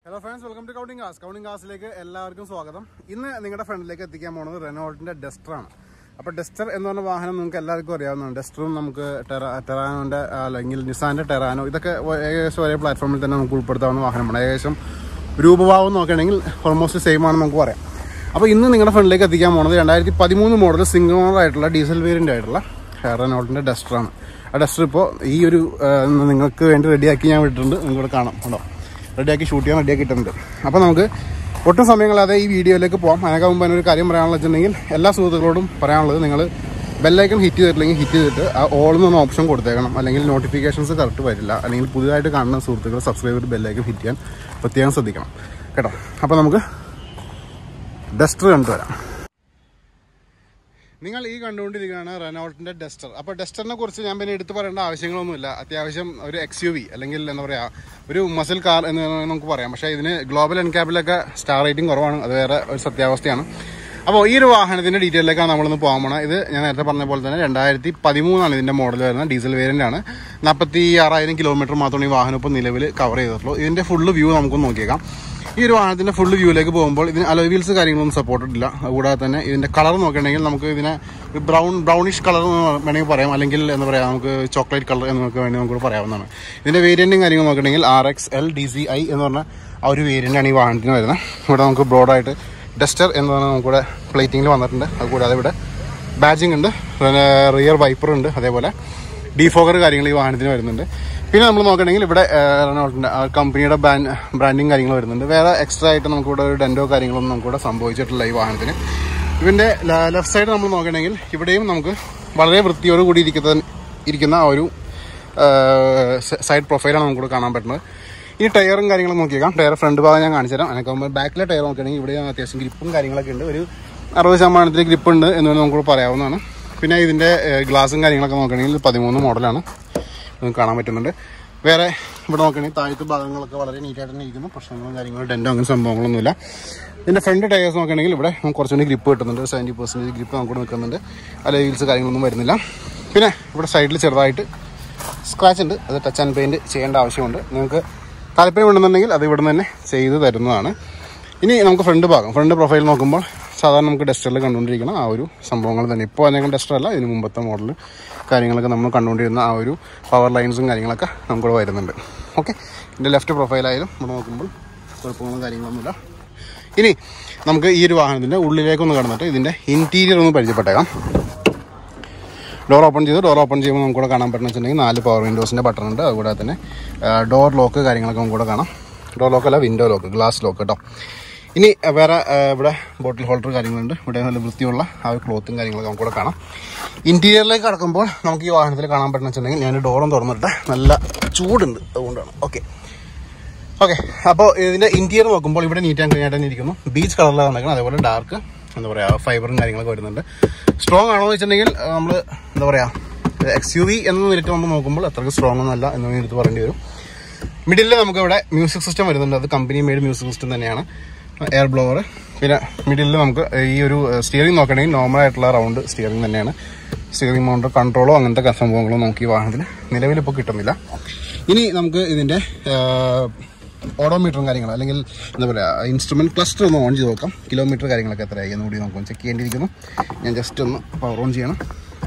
hello friends welcome to counting cars counting കാസിലേക്ക് എല്ലാവർക്കും സ്വാഗതം ഇന്ന് നിങ്ങളുടെ ഫ്രണ്ടിലേക്ക് എത്തിക്കാൻ പോകുന്നത് റെനോൾട്ടിന്റെ ഡസ്റ്റർ ആണ് അപ്പോൾ ഡസ്റ്റർ എന്ന് പറഞ്ഞ വാഹനം നിങ്ങൾക്ക് എല്ലാവർക്കും അറിയാവുന്നതാണ് ഡസ്റ്ററും നമുക്ക് ടെറാ ടെറാനോന്റെ അല്ലെങ്കിൽ നിസാന്റെ ടെറാനോ ഇതൊക്കെ ഒ- ഏകദേശം ഒരേ പ്ലാറ്റ്ഫോമിൽ തന്നെ നമുക്ക് ഉൾപ്പെടുത്താവുന്ന വാഹനമാണ് ഏകദേശം രൂപഭാവം നോക്കുകയാണെങ്കിൽ ഓൾമോസ്റ്റ് സെയിം ആണെന്ന് നമുക്ക് പറയാം അപ്പോൾ ഇന്ന് നിങ്ങളുടെ ഫ്രണ്ടിലേക്ക് എത്തിക്കാൻ പോകുന്നത് രണ്ടായിരത്തി പതിമൂന്ന് മോഡൽ സിംഗിൾ ഓണർ ആയിട്ടുള്ള ഡീസൽ വേരിയൻ്റ് ആയിട്ടുള്ള റെനോൾട്ടിന്റെ ഡസ്റ്ററാണ് ആ ഡസ്റ്റർ ഇപ്പോൾ ഈ ഒരു ആ, നിങ്ങൾക്ക് വേണ്ടി റെഡിയാക്കി ഞാൻ വിട്ടിട്ടുണ്ട് നിങ്ങളിവിടെ കാണാം കേട്ടോ റെഡിയാക്കി ഷൂട്ട് ചെയ്യാൻ റെഡിയാക്കി ഇട്ടിട്ടുണ്ട് അപ്പോൾ നമുക്ക് ഒട്ടും സമയങ്ങളാതെ ഈ വീഡിയോയിലേക്ക് പോകാം അതിനൊക്കെ മുമ്പ് ഒരു കാര്യം പറയാനുള്ള വെച്ചിട്ടുണ്ടെങ്കിൽ എല്ലാ സുഹൃത്തുക്കളോടും പറയാനുള്ളത് നിങ്ങൾ ബെല്ലൈക്കൺ ഹിറ്റ് ചെയ്തിട്ടില്ലെങ്കിൽ ഹിറ്റ് ചെയ്തിട്ട് ആ ഓളിൽ നിന്ന് ഓപ്ഷൻ കൊടുത്തേക്കണം അല്ലെങ്കിൽ നോട്ടിഫിക്കേഷൻസ് കറക്റ്റ് വരില്ല അല്ലെങ്കിൽ പുതിയതായിട്ട് കാണുന്ന സുഹൃത്തുക്കൾ സബ്സ്ക്രൈബ് ചെയ്ത് ബെല്ലൈക്കൺ ഹിറ്റ് ചെയ്യാൻ പ്രത്യേകം ശ്രദ്ധിക്കണം കേട്ടോ അപ്പോൾ നമുക്ക് ഡസ്റ്റർ കണ്ടുവരാം നിങ്ങൾ ഈ കണ്ടുകൊണ്ടിരിക്കുകയാണ് റെനോൾട്ടിന്റെ ഡസ്റ്റർ അപ്പോൾ ഡസ്റ്ററിനെ കുറിച്ച് ഞാൻ പിന്നെ എടുത്തു പറയേണ്ട ആവശ്യങ്ങളൊന്നുമില്ല അത്യാവശ്യം ഒരു എക്സ് യു വി അല്ലെങ്കിൽ എന്താ പറയുക ഒരു മസിൽ കാർ എന്ന് നമുക്ക് പറയാം പക്ഷേ ഇതിന് ഗ്ലോബൽ എൻക്യാബിലൊക്കെ സ്റ്റാർ റേറ്റിംഗ് കുറവാണ് അത് വേറെ ഒരു സത്യാവസ്ഥയാണ് അപ്പോൾ ഈ ഒരു വാഹനത്തിന്റെ ഡീറ്റെയിലേക്കാണ് നമ്മളിന്ന് പോകാൻ പോണത് ഇത് ഞാൻ നേരത്തെ പറഞ്ഞ പോലെ തന്നെ രണ്ടായിരത്തി പതിമൂന്നാണ് ഇതിന്റെ മോഡൽ വരുന്നത് ഡീസൽ വേരിയന്റ് ആണ് നാൽപ്പത്തി ആറായിരം കിലോമീറ്റർ മാത്രമാണ് ഈ വാഹനം ഇപ്പോൾ നിലവിൽ കവർ ചെയ്തിട്ടുള്ളൂ ഇതിന്റെ ഫുള്ള് വ്യൂ നമുക്ക് നോക്കിയേക്കാം ഈ ഒരു വാഹനത്തിന്റെ ഫുൾ വ്യൂയിലേക്ക് പോകുമ്പോൾ ഇതിന് അലോയ് വീൽസ് കാര്യങ്ങളൊന്നും സപ്പോർട്ടഡ് ഇല്ല കൂടാതെ തന്നെ ഇതിന്റെ കളർ നോക്കുകയാണെങ്കിൽ നമുക്ക് ഇതിനെ ഒരു ബ്രൗൺ ബ്രൗണിഷ് കളർ എന്ന് വേണമെങ്കിൽ പറയാം അല്ലെങ്കിൽ എന്താ പറയുക നമുക്ക് ചോക്ലേറ്റ് കളർ എന്നൊക്കെ വേണമെങ്കിൽ നമുക്ക് പറയാവുന്നതാണ് ഇതിന്റെ വേരിയന്റും കാര്യങ്ങൾ നോക്കുകയാണെങ്കിൽ R X L D C I എന്ന് പറഞ്ഞ ആ ഒരു വേരിയന്റാണ് ഈ വാഹനത്തിന് വരുന്നത് ഇവിടെ നമുക്ക് ബ്രോഡായിട്ട് ഡസ്റ്റർ എന്ന് പറഞ്ഞാൽ നമുക്കിവിടെ പ്ലേറ്റിംഗിൽ വന്നിട്ടുണ്ട് അതുകൂടാതെ ഇവിടെ ബാജിങ് ഉണ്ട് റിയർ വൈപ്പർ ഉണ്ട് അതേപോലെ ഡിഫോഗർ കാര്യങ്ങൾ ഈ വാഹനത്തിന് വരുന്നുണ്ട് പിന്നെ നമ്മൾ നോക്കുകയാണെങ്കിൽ ഇവിടെ റെനോൾട്ടിൻ്റെ കമ്പനിയുടെ ബ്രാൻഡിങ് കാര്യങ്ങൾ വരുന്നുണ്ട് വേറെ എക്സ്ട്രാ ആയിട്ട് നമുക്കിവിടെ ഒരു ഡെൻഡോ കാര്യങ്ങളൊന്നും നമുക്കിവിടെ സംഭവിച്ചിട്ടില്ല ഈ വാഹനത്തിന് ഇതിൻ്റെ ലെഫ്റ്റ് സൈഡ് നമ്മൾ നോക്കുകയാണെങ്കിൽ ഇവിടെയും നമുക്ക് വളരെ വൃത്തിയോട് കൂടി ഇരിക്കുന്ന ഇരിക്കുന്ന ആ ഒരു സൈഡ് പ്രൊഫൈലാണ് നമുക്കിവിടെ കാണാൻ പറ്റുന്നത് ഈ ടയറും കാര്യങ്ങളും നോക്കിയേക്കാം ടയർ ഫ്രണ്ട് ഭാഗം ഞാൻ കാണിച്ചു തരാം അതിനൊക്കെ ബാക്കിലെ ടയർ നോക്കുകയാണെങ്കിൽ ഇവിടെ അത്യാവശ്യം ഗ്രിപ്പും കാര്യങ്ങളൊക്കെ ഉണ്ട് ഒരു അറുപത് ശതമാനത്തിന് ഗ്രിപ്പ് ഉണ്ട് എന്ന് വേണമെങ്കിൽ നമുക്ക് പറയാവുന്നതാണ് പിന്നെ ഇതിൻ്റെ ഗ്ലാസും കാര്യങ്ങളൊക്കെ നോക്കുകയാണെങ്കിൽ പതിമൂന്ന് മോഡലാണ് നിങ്ങൾക്ക് കാണാൻ പറ്റുന്നുണ്ട് വേറെ ഇവിടെ നോക്കുകയാണെങ്കിൽ താഴത്തെ ഭാഗങ്ങളൊക്കെ വളരെ നീറ്റായിട്ട് തന്നെ ഇരിക്കുന്നു പ്രശ്നങ്ങളും കാര്യങ്ങളും ഡെൻറ്റോ അങ്ങനെ സംഭവങ്ങളൊന്നുമില്ല ഇതിൻ്റെ ഫ്രണ്ട് ടയേഴ്സ് നോക്കുകയാണെങ്കിൽ ഇവിടെ നമുക്ക് കുറച്ചുകൂടി ഗ്രിപ്പ് കിട്ടുന്നുണ്ട് ഒരു സെവൻറ്റി പെർസെൻറ്റേജ് ഗ്രിപ്പ് നമുക്ക് നിൽക്കുന്നുണ്ട് അല്ല വീൽസ് കാര്യങ്ങളൊന്നും വരുന്നില്ല പിന്നെ ഇവിടെ സൈഡിൽ ചെറുതായിട്ട് സ്ക്രാച്ച് ഉണ്ട് അത് ടച്ച് ആൻഡ് പെയിൻറ്റ് ചെയ്യേണ്ട ആവശ്യമുണ്ട് നിങ്ങൾക്ക് താല്പര്യമുണ്ടെന്നുണ്ടെങ്കിൽ അത് ഇവിടെ നിന്ന് തന്നെ ചെയ്ത് തരുന്നതാണ് ഇനി നമുക്ക് ഫ്രണ്ട് ഭാഗം ഫ്രണ്ട് പ്രൊഫൈൽ നോക്കുമ്പോൾ സാധാരണ നമുക്ക് ഡസ്റ്ററിൽ കണ്ടുകൊണ്ടിരിക്കുന്ന ആ ഒരു സംഭവങ്ങൾ തന്നെ ഇപ്പോൾ അതിനകം ഡസ്റ്റർ അല്ല ഇതിന് മുമ്പത്തെ മോഡൽ കാര്യങ്ങളൊക്കെ നമ്മൾ കണ്ടുകൊണ്ടിരുന്ന ആ ഒരു പവർ ലൈൻസും കാര്യങ്ങളൊക്കെ നമുക്കിവിടെ വരുന്നുണ്ട് ഓക്കെ ഇതിൻ്റെ ലെഫ്റ്റ് പ്രൊഫൈലായാലും നമ്മൾ നോക്കുമ്പോൾ കുഴപ്പങ്ങളും കാര്യങ്ങളൊന്നുമില്ല ഇനി നമുക്ക് ഈ ഒരു വാഹനത്തിൻ്റെ ഉള്ളിലേക്കൊന്ന് കടന്നിട്ട് ഇതിൻ്റെ ഇൻറ്റീരിയർ ഒന്ന് പരിചയപ്പെട്ടേക്കാം ഡോർ ഓപ്പൺ ചെയ്ത് ഡോർ ഓപ്പൺ ചെയ്യുമ്പോൾ നമുക്ക് കൂടെ കാണാൻ പറ്റുന്ന വെച്ചിട്ടുണ്ടെങ്കിൽ നാല് പവർ വിൻഡോസിൻ്റെ ബട്ടൺ ഉണ്ട് അതുകൂടാതെ തന്നെ ഡോർ ലോക്ക് കാര്യങ്ങളൊക്കെ നമുക്ക് കൂടെ കാണാം ഡോർ ലോക്ക് അല്ല വിൻഡോ ലോക്ക് ഗ്ലാസ് ലോക്ക് കേട്ടോ ഇനി ആ, വേറെ ആ, ഇവിടെ ബോട്ടിൽ ഹോൾഡർ കാര്യങ്ങളുണ്ട് ഇവിടെ നല്ല വൃത്തിയുള്ള ആ ഒരു ക്ലോത്തും കാര്യങ്ങളൊക്കെ നമുക്ക് കൂടെ കാണാം ഇൻറ്റീരിയറിലേക്ക് കടക്കുമ്പോൾ നമുക്ക് ഈ വാഹനത്തിൽ കാണാൻ പറ്റുന്ന വെച്ചിട്ടുണ്ടെങ്കിൽ ഞാൻ ഡോറും തുറന്നിട്ട് നല്ല ചൂടുണ്ട് അതുകൊണ്ടാണ് ഓക്കെ ഓക്കെ അപ്പോൾ ഇതിന്റെ ഇന്റീരിയർ നോക്കുമ്പോൾ ഇവിടെ നീറ്റ് ആൻഡ് ക്ലീൻ ആയിട്ട് തന്നെ ഇരിക്കുന്നു ബീച്ച് കളറിലാണ് വന്നേക്കുന്നത് അതേപോലെ ഡാർക്ക് എന്താ പറയുക ഫൈബറും കാര്യങ്ങളൊക്കെ വരുന്നുണ്ട് സ്ട്രോങ് ആണോ എന്ന് വെച്ചിട്ടുണ്ടെങ്കിൽ നമ്മൾ എന്താ പറയുക എക്സ് യു വി എന്ന നിലയ്ക്ക് നമ്മൾ നോക്കുമ്പോൾ അത്രയ്ക്ക് സ്ട്രോങ് ഒന്നല്ല എന്ന് എടുത്ത് പറയേണ്ടി വരും മിഡിലിൽ നമുക്ക് ഇവിടെ മ്യൂസിക് സിസ്റ്റം വരുന്നുണ്ട് അത് കമ്പനി മെയ്ഡ് മ്യൂസിക് സിസ്റ്റം തന്നെയാണ് എയർ ബ്ലോവർ പിന്നെ മിഡിലിൽ നമുക്ക് ഈ ഒരു സ്റ്റിയറിംഗ് നോക്കണമെങ്കിൽ നോർമൽ ആയിട്ടുള്ള റൗണ്ട് സ്റ്റിയറിംഗ് തന്നെയാണ് സ്റ്റിയറിംഗ് മൗണ്ട് കൺട്രോളോ അങ്ങനത്തെ സംഭവങ്ങളോ നമുക്ക് ഈ വാഹനത്തിൽ നിലവിൽ ഇപ്പോൾ കിട്ടുന്നില്ല ഇനി നമുക്ക് ഇതിൻ്റെ ഓഡോമീറ്ററും കാര്യങ്ങളും അല്ലെങ്കിൽ എന്താ പറയുക ഇൻസ്ട്രുമെൻറ്റ് ക്ലസ്റ്റർ ഒന്ന് ഓൺ ചെയ്ത് നോക്കാം കിലോമീറ്റർ കാര്യങ്ങളൊക്കെ എത്രയായി എന്ന് കൂടി നമുക്ക് ചെക്ക് ചെയ്യേണ്ടിയിരിക്കുന്നു ഞാൻ ജസ്റ്റ് ഒന്ന് പവർ ഓൺ ചെയ്യണം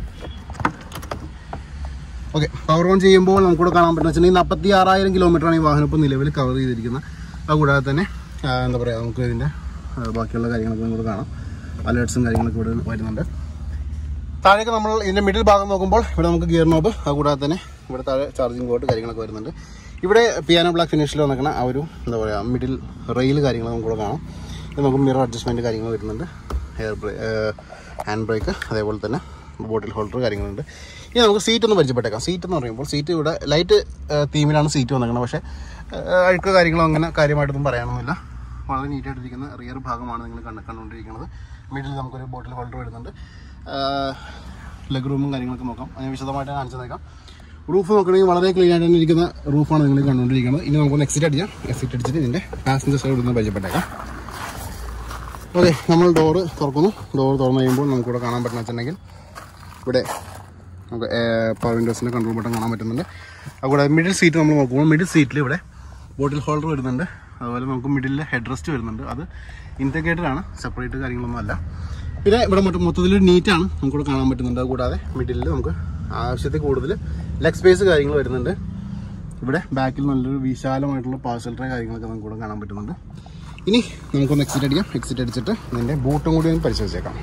ഓക്കെ പവർ ഓൺ ചെയ്യുമ്പോൾ നമുക്കിവിടെ കാണാൻ പറ്റുന്ന വെച്ചിട്ടുണ്ടെങ്കിൽ നാൽപ്പത്തി ആറായിരം കിലോമീറ്ററാണ് ഈ വാഹനം ഇപ്പോൾ നിലവിൽ കവർ ചെയ്തിരിക്കുന്നത് അതുകൂടാതെ തന്നെ ആ, എന്താ പറയുക നമുക്ക് ഇതിൻ്റെ ആ, ബാക്കിയുള്ള കാര്യങ്ങളൊക്കെ നമുക്ക് കാണാം അലേർട്സും കാര്യങ്ങളൊക്കെ ഇവിടെ വരുന്നുണ്ട് താഴേക്ക് നമ്മൾ ഇതിൻ്റെ മിഡിൽ ഭാഗം നോക്കുമ്പോൾ ഇവിടെ നമുക്ക് ഗിയർ നോബ് അതുകൂടാതെ തന്നെ ഇവിടെ താഴെ ചാർജിങ് ബോർഡ് കാര്യങ്ങളൊക്കെ വരുന്നുണ്ട് ഇവിടെ പിയാനോ ബ്ലാക്ക് ഫിനിഷിൽ വന്നിരിക്കുന്ന ആ ഒരു എന്താ പറയുക മിഡിൽ റെയിൽ കാര്യങ്ങൾ നമുക്ക് ഇവിടെ കാണാം ഇത് നമുക്ക് മിറർ അഡ്ജസ്റ്റ്മെൻറ്റ് കാര്യങ്ങൾ വരുന്നുണ്ട് എയർ ബ്രേ ഹാൻഡ് ബ്രേക്ക് അതേപോലെ തന്നെ ബോട്ടിൽ ഹോൾഡർ കാര്യങ്ങളുണ്ട് ഇനി നമുക്ക് സീറ്റ് ഒന്ന് പരിചയപ്പെട്ടേക്കാം സീറ്റ് എന്ന് പറയുമ്പോൾ സീറ്റ് ഇവിടെ ലൈറ്റ് തീമിലാണ് സീറ്റ് വന്നിരിക്കുന്നത് പക്ഷേ ആ, അഴുക്ക് കാര്യങ്ങളോ അങ്ങനെ കാര്യമായിട്ടൊന്നും പറയാനൊന്നുമില്ല വളരെ നീറ്റായിട്ടിരിക്കുന്ന റിയർ ഭാഗമാണ് നിങ്ങൾ കണ്ട് കണ്ടുകൊണ്ടിരിക്കുന്നത് മിഡിൽ നമുക്കൊരു ബോട്ടിൽ ഹോൾഡർ വരുന്നുണ്ട് ലെഗ് റൂമും കാര്യങ്ങളൊക്കെ നോക്കാം ഞാൻ വിശദമായിട്ട് കാണിച്ചു തന്നേക്കാം റൂഫ് നോക്കണമെങ്കിൽ വളരെ ക്ലീൻ ആയിട്ട് തന്നെ ഇരിക്കുന്ന റൂഫാണ് നിങ്ങൾ കണ്ടുകൊണ്ടിരിക്കുന്നത് ഇനി നമുക്കൊന്ന് എക്സിറ്റ് അടിക്കാം എക്സിറ്റ് അടിച്ചിട്ട് ഇതിൻ്റെ പാസഞ്ചർ സൈഡ് ഒന്ന് പരിചയപ്പെട്ടേക്കാം ഓക്കെ നമ്മൾ ഡോറ് തുറക്കുന്നു ഡോർ തുറന്നു കഴിയുമ്പോൾ നമുക്കിവിടെ കാണാൻ പറ്റുന്ന വെച്ചിട്ടുണ്ടെങ്കിൽ ഇവിടെ നമുക്ക് പവർ വിൻഡോസിൻ്റെ കൺട്രോൾ ബട്ടൺ കാണാൻ പറ്റുന്നുണ്ട് അതുകൂടെ മിഡിൽ സീറ്റ് നമ്മൾ നോക്കുമ്പോൾ മിഡിൽ സീറ്റിൽ ഇവിടെ ബോട്ടിൽ ഹോൾഡർ വരുന്നുണ്ട് അതുപോലെ നമുക്ക് മിഡിൽ ഹെഡ് റെസ്റ്റ് വരുന്നുണ്ട് അത് ഇൻറ്റഗ്രേറ്റഡ് ആണ് സെപ്പറേറ്റ് കാര്യങ്ങളൊന്നും അല്ല പിന്നെ ഇവിടെ മൊത്തം മൊത്തത്തിൽ നീറ്റാണ് നമുക്കിവിടെ കാണാൻ പറ്റുന്നുണ്ട് അത് കൂടാതെ മിഡിലിൽ നമുക്ക് ആവശ്യത്തിൽ കൂടുതൽ ലെഗ് സ്പേസ് കാര്യങ്ങൾ വരുന്നുണ്ട് ഇവിടെ ബാക്കിൽ നല്ലൊരു വിശാലമായിട്ടുള്ള പാർസൽ ട്രേ കാര്യങ്ങളൊക്കെ നമുക്ക് ഇവിടെ കാണാൻ പറ്റുന്നുണ്ട് ഇനി നമുക്കൊന്ന് എക്സിറ്റ് അടിക്കാം എക്സിറ്റ് അടിച്ചിട്ട് ഇതിൻ്റെ ബൂട്ടും കൂടി ഒന്ന് പരിശോധിച്ചേക്കാം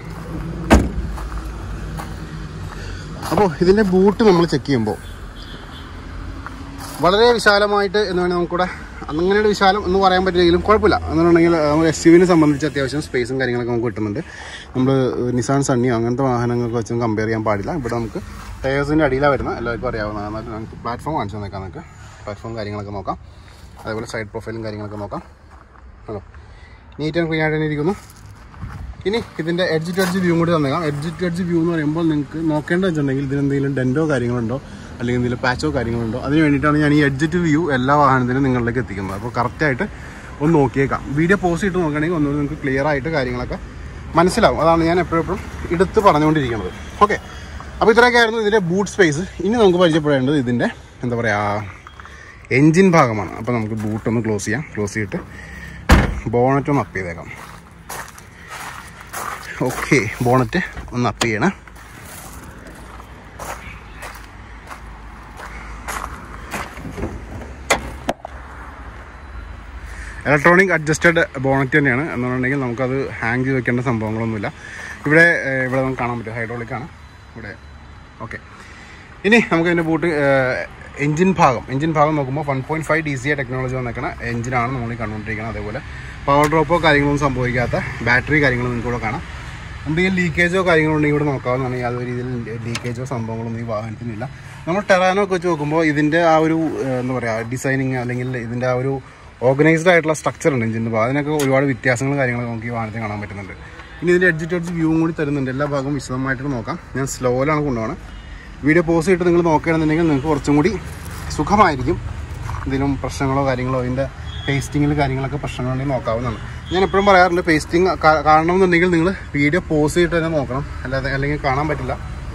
അപ്പോൾ ഇതിൻ്റെ ബൂട്ട് നമ്മൾ ചെക്ക് ചെയ്യുമ്പോൾ വളരെ വിശാലമായിട്ട് എന്ന് വേണമെങ്കിൽ നമുക്കിവിടെ അങ്ങനെ ഒരു വിശാലം എന്ന് പറയാൻ പറ്റില്ലെങ്കിലും കുഴപ്പമില്ല എന്നുണ്ടെങ്കിൽ എസ് യുവിനെ സംബന്ധിച്ച് അത്യാവശ്യം സ്പേസും കാര്യങ്ങളൊക്കെ നമുക്ക് കിട്ടുന്നുണ്ട് നമ്മൾ നിസാൻ സണ്ണിയോ അങ്ങനത്തെ വാഹനങ്ങൾക്ക് വെച്ചും കമ്പയർ ചെയ്യാൻ പാടില്ല ഇവിടെ നമുക്ക് ടയേഴ്സിൻ്റെ അടിയിലാണ് വരുന്നത് എല്ലാവർക്കും അറിയാവുന്നതാണ് എന്നാലും നമുക്ക് പ്ലാറ്റ്ഫോം കാണിച്ചു തന്നേക്കാം നമുക്ക് പ്ലാറ്റ്ഫോം കാര്യങ്ങളൊക്കെ നോക്കാം അതേപോലെ സൈഡ് പ്രൊഫൈലും കാര്യങ്ങളൊക്കെ നോക്കാം ഹലോ നീറ്റ് ആൻഡ് ക്ലീൻ ആയിട്ട് തന്നെ ഇരിക്കുന്നു ഇനി ഇതിൻ്റെ എഡ്ജ് ടു എഡ്ജ് വ്യൂ കൂടി തന്നേക്കാം എഡ്ജ് ടു എഡ്ജ് വ്യൂ എന്ന് പറയുമ്പോൾ നിങ്ങൾക്ക് നോക്കേണ്ടത് വെച്ചിട്ടുണ്ടെങ്കിൽ ഇതിനെന്തെങ്കിലും ഡെൻറ്റോ കാര്യങ്ങളുണ്ടോ അല്ലെങ്കിൽ എന്തെങ്കിലും പാച്ചോ കാര്യങ്ങളുണ്ടോ അതിന് വേണ്ടിയിട്ടാണ് ഞാൻ ഈ എഡ്ജ് ടു വ്യൂ എല്ലാ വാഹനത്തിനും നിങ്ങളിലേക്ക് എത്തിക്കുന്നത് അപ്പോൾ കറക്റ്റായിട്ട് ഒന്ന് നോക്കിയേക്കാം വീഡിയോ പോസ്റ്റ് ഇട്ട് നോക്കുകയാണെങ്കിൽ ഒന്നുകൂടി നിങ്ങൾക്ക് ക്ലിയർ ആയിട്ട് കാര്യങ്ങളൊക്കെ മനസ്സിലാവും അതാണ് ഞാൻ എപ്പോഴും എപ്പോഴും എടുത്ത് പറഞ്ഞുകൊണ്ടിരിക്കുന്നത് ഓക്കെ അപ്പോൾ ഇത്രയൊക്കെ ആയിരുന്നു ഇതിൻ്റെ ബൂട്ട് സ്പേസ് ഇനി നമുക്ക് പരിചയപ്പെടേണ്ടത് ഇതിൻ്റെ എന്താ പറയുക എൻജിൻ ഭാഗമാണ് അപ്പോൾ നമുക്ക് ബൂട്ട് ഒന്ന് ക്ലോസ് ചെയ്യാം ക്ലോസ് ചെയ്തിട്ട് ബോണറ്റ് ഒന്ന് അപ്പ് ചെയ്തേക്കാം ഓക്കെ ബോണറ്റ് ഒന്ന് അപ്പ് ചെയ്യണം ഇലക്ട്രോണിക് അഡ്ജസ്റ്റഡ് ബോണറ്റ് തന്നെയാണ് എന്നുണ്ടെങ്കിൽ നമുക്കത് ഹാങ് ചെയ്ത് വെക്കേണ്ട സംഭവങ്ങളൊന്നുമില്ല ഇവിടെ ഏഹ്, ഇവിടെ നമുക്ക് കാണാൻ പറ്റും ഹൈഡ്രോളിക് ആണ് ഇവിടെ ഓക്കെ ഇനി നമുക്ക് ഇതിൻ്റെ ബൂട്ട് എഞ്ചിൻ ഭാഗം എഞ്ചിൻ ഭാഗം നോക്കുമ്പോൾ one point five D C A technology വന്നേക്കണ എഞ്ചിനാണ് നമ്മൾ ഈ കണ്ടുകൊണ്ടിരിക്കുന്നത് അതേപോലെ പവർ ഡ്രോപ്പോ കാര്യങ്ങളൊന്നും സംഭവിക്കാത്ത ബാറ്ററി കാര്യങ്ങളും നിങ്ങൾക്ക് ഇവിടെ കാണാം എന്തെങ്കിലും ലീക്കേജോ കാര്യങ്ങളോ ഉണ്ടെങ്കിൽ ഇവിടെ നോക്കാവുന്നതാണ് യാതൊരു രീതിയിൽ ലീക്കേജോ സംഭവങ്ങളൊന്നും ഈ വാഹനത്തിനില്ല നമ്മൾ ടെറാനോ ഒക്കെ വെച്ച് നോക്കുമ്പോൾ ഇതിൻ്റെ ആ ഒരു ഏഹ്, എന്താ പറയുക ഡിസൈനിങ് അല്ലെങ്കിൽ ഇതിൻ്റെ ആ ഒരു ഓർഗനൈസ്ഡ് ആയിട്ടുള്ള സ്ട്രക്ചർ ഉണ്ട് എഞ്ചിൻ്റെ ഭാഗം അതിനൊക്കെ ഒരുപാട് വ്യത്യാസങ്ങൾ കാര്യങ്ങളൊക്കെ നമുക്ക് ഈ വാഹനത്തിൽ കാണാൻ പറ്റുന്നുണ്ട് ഇനി ഇതിൻ്റെ എഡ്ജ് ടു എഡ്ജ് വ്യൂ കൂടി തരുന്നുണ്ട് എല്ലാ ഭാഗവും വിശദമായിട്ട് നോക്കാം ഞാൻ സ്ലോയിലാണ് കൊണ്ടുപോകണം വീഡിയോ പോസ് ചെയ്തിട്ട് നിങ്ങൾ നോക്കുകയാണെന്നുണ്ടെങ്കിൽ നിങ്ങൾക്ക് കുറച്ചും കൂടി സുഖമായിരിക്കും എന്തെങ്കിലും പ്രശ്നങ്ങളോ കാര്യങ്ങളോ അതിൻ്റെ പേസ്റ്റിങ്ങിൽ കാര്യങ്ങളൊക്കെ പ്രശ്നങ്ങളുണ്ടെങ്കിൽ നോക്കാവുന്നതാണ് ഞാൻ എപ്പോഴും പറയാറുണ്ട് പേസ്റ്റിംഗ് കാണണമെന്നുണ്ടെങ്കിൽ നിങ്ങൾ വീഡിയോ പോസ് ചെയ്തിട്ട് തന്നെ നോക്കണം അല്ലാതെ അല്ലെങ്കിൽ കാണാൻ പറ്റില്ല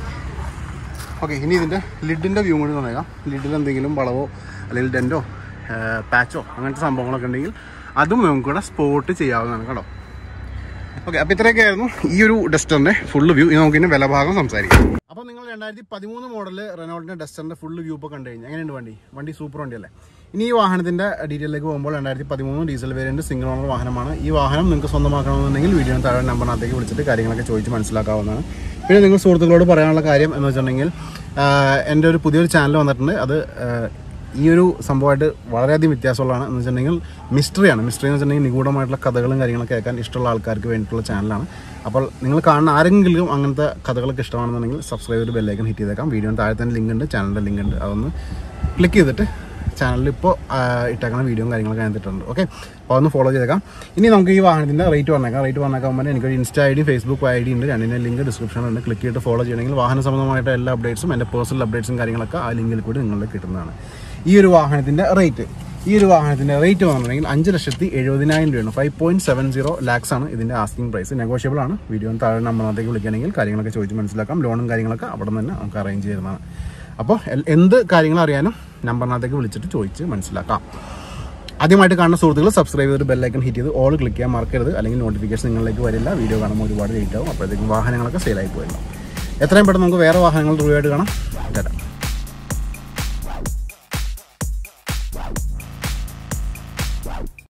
ഓക്കെ ഇനി ഇതിൻ്റെ ലിഡിൻ്റെ വ്യൂ കൂടി തന്നേക്കാം ലിഡിൽ എന്തെങ്കിലും വളവോ അല്ലെങ്കിൽ ഡെൻറ്റോ പാച്ചോ അങ്ങനത്തെ സംഭവങ്ങളൊക്കെ ഉണ്ടെങ്കിൽ അതും നമുക്കിവിടെ സ്പോട്ട് ചെയ്യാവുന്നതാണ് കേട്ടോ ഓക്കെ അപ്പോൾ ഇത്രയൊക്കെ ആയിരുന്നു ഈ ഒരു ഡസ്റ്ററിൻ്റെ ഫുള്ള് വ്യൂ ഇനി നമുക്ക് ഇനി വില ഭാഗം സംസാരിക്കാം അപ്പോൾ നിങ്ങൾ രണ്ടായിരത്തി പതിമൂന്ന് മോഡൽ റെനോൾട്ടിൻ്റെ ഡസ്റ്ററിൻ്റെ ഫുള്ള് വ്യൂ ഇപ്പോൾ കണ്ടു കഴിഞ്ഞാൽ എങ്ങനെയുണ്ട് വണ്ടി വണ്ടി സൂപ്പർ വണ്ടിയല്ലേ ഇനി ഈ വാഹനത്തിൻ്റെ ഡീറ്റെയിലേക്ക് പോകുമ്പോൾ രണ്ടായിരത്തി പതിമൂന്ന് ഡീസൽ വേരിയൻറ്റ് സിംഗിൾ ഓണർ വാഹനമാണ് ഈ വാഹനം നിങ്ങൾക്ക് സ്വന്തമാക്കണമെന്നുണ്ടെങ്കിൽ വീഡിയോ താഴെ നമ്പറിനകത്തേക്ക് വിളിച്ചിട്ട് കാര്യങ്ങളൊക്കെ ചോദിച്ച് മനസ്സിലാക്കാവുന്നതാണ് പിന്നെ നിങ്ങൾ സുഹൃത്തുക്കളോട് പറയാനുള്ള കാര്യം എന്ന് വെച്ചിട്ടുണ്ടെങ്കിൽ ആഹ്, എൻ്റെ ഒരു പുതിയൊരു ചാനൽ വന്നിട്ടുണ്ട് അത് ആഹ്, ഈ ഒരു സംഭവമായിട്ട് വളരെയധികം വ്യത്യാസമുള്ളതാണ് എന്ന് വെച്ചിട്ടുണ്ടെങ്കിൽ മിസ്റ്ററിയാണ് മിസ്റ്ററി എന്ന് വെച്ചിട്ടുണ്ടെങ്കിൽ നിഗൂഢമായിട്ടുള്ള കഥകളും കാര്യങ്ങളൊക്കെ കേൾക്കാൻ ഇഷ്ടമുള്ള ആൾക്കാർക്ക് വേണ്ടിയിട്ടുള്ള ചാനലാണ് അപ്പോൾ നിങ്ങൾ കാണുന്ന ആരെങ്കിലും അങ്ങനത്തെ കഥകളൊക്കെ ഇഷ്ടമാണെന്നുണ്ടെങ്കിൽ സബ്സ്ക്രൈബ് ചെയ്ത് ബെല്ലൈക്കൻ ഹിറ്റ് ചെയ്തേക്കാം വീഡിയോന് താഴെ തന്നെ ലിങ്ക് ഉണ്ട് ചാനലിൻ്റെ ലിങ്ക് ഉണ്ട് അതൊന്ന് ക്ലിക്ക് ചെയ്തിട്ട് ചാനലിൽ ഇപ്പോൾ ഇട്ടേക്കുന്ന വീഡിയോയും കാര്യങ്ങളൊക്കെ അതിനകത്തിട്ടുണ്ട് ഓക്കെ അപ്പോൾ അതൊന്ന് ഫോളോ ചെയ്തേക്കാം ഇനി നമുക്ക് ഈ വാഹനത്തിൻ്റെ റേറ്റ് പറഞ്ഞേക്കാം റേറ്റ് പറഞ്ഞേക്കാൻ എനിക്കൊരു insta I D Facebook I D ഉണ്ട് രണ്ടിൻ്റെ ലിങ്ക് ഡിസ്ക്രിപ്ഷനിലുണ്ട് ക്ലിക്ക് ചെയ്തിട്ട് ഫോളോ ചെയ്യണമെങ്കിൽ വാഹന സംബന്ധമായിട്ട് എല്ലാ അപ്ഡേറ്റ്സും എൻ്റെ പേഴ്സണൽ അപ്ഡേറ്റ്സും കാര്യങ്ങളൊക്കെ ആ ലിങ്കിൽ കൂടി നിങ്ങളിലേക്ക് കിട്ടുന്നതാണ് ഈ ഒരു വാഹനത്തിൻ്റെ റേറ്റ് ഈ ഒരു വാഹനത്തിൻ്റെ റേറ്റ് വന്നിട്ടുണ്ടെങ്കിൽ അഞ്ച് ലക്ഷത്തി എഴുപതിനായിരം രൂപയാണ് five point seven zero lakhs ആണ് ഇതിൻ്റെ ആസ്കിംഗ് പ്രൈസ് നെഗോഷ്യബിൾ ആണ് വീഡിയോ താഴെ നമ്പറിനകത്തേക്ക് വിളിക്കുകയാണെങ്കിൽ കാര്യങ്ങളൊക്കെ ചോദിച്ച് മനസ്സിലാക്കാം ലോണും കാര്യങ്ങളൊക്കെ അവിടെ നിന്ന് തന്നെ നമുക്ക് അറേഞ്ച് ചെയ്യുന്നതാണ് അപ്പോൾ എൽ- എന്ത് കാര്യങ്ങൾ അറിയാനും നമ്പറിനകത്തേക്ക് വിളിച്ചിട്ട് ചോദിച്ച് മനസ്സിലാക്കാം ആദ്യമായിട്ട് കാണുന്ന സുഹൃത്തുക്കൾ സബ്സ്ക്രൈബ് ചെയ്തിട്ട് ബെല്ലൈക്കൺ ഹിറ്റ് ചെയ്ത് ഓൾ ക്ലിക്ക് ചെയ്യാൻ മറക്കരുത് അല്ലെങ്കിൽ നോട്ടിഫിക്കേഷൻ നിങ്ങളിലേക്ക് വരില്ല വീഡിയോ കാണുമ്പോൾ ഒരുപാട് ലേറ്റ് ആവും അപ്പോഴത്തേക്കും വാഹനങ്ങളൊക്കെ സെയിലായി പോയില്ല എത്രയും പെട്ടെന്ന് നമുക്ക് വേറെ വാഹനങ്ങൾ റിവ്യൂ ആയിട്ട് കാണാം തരാം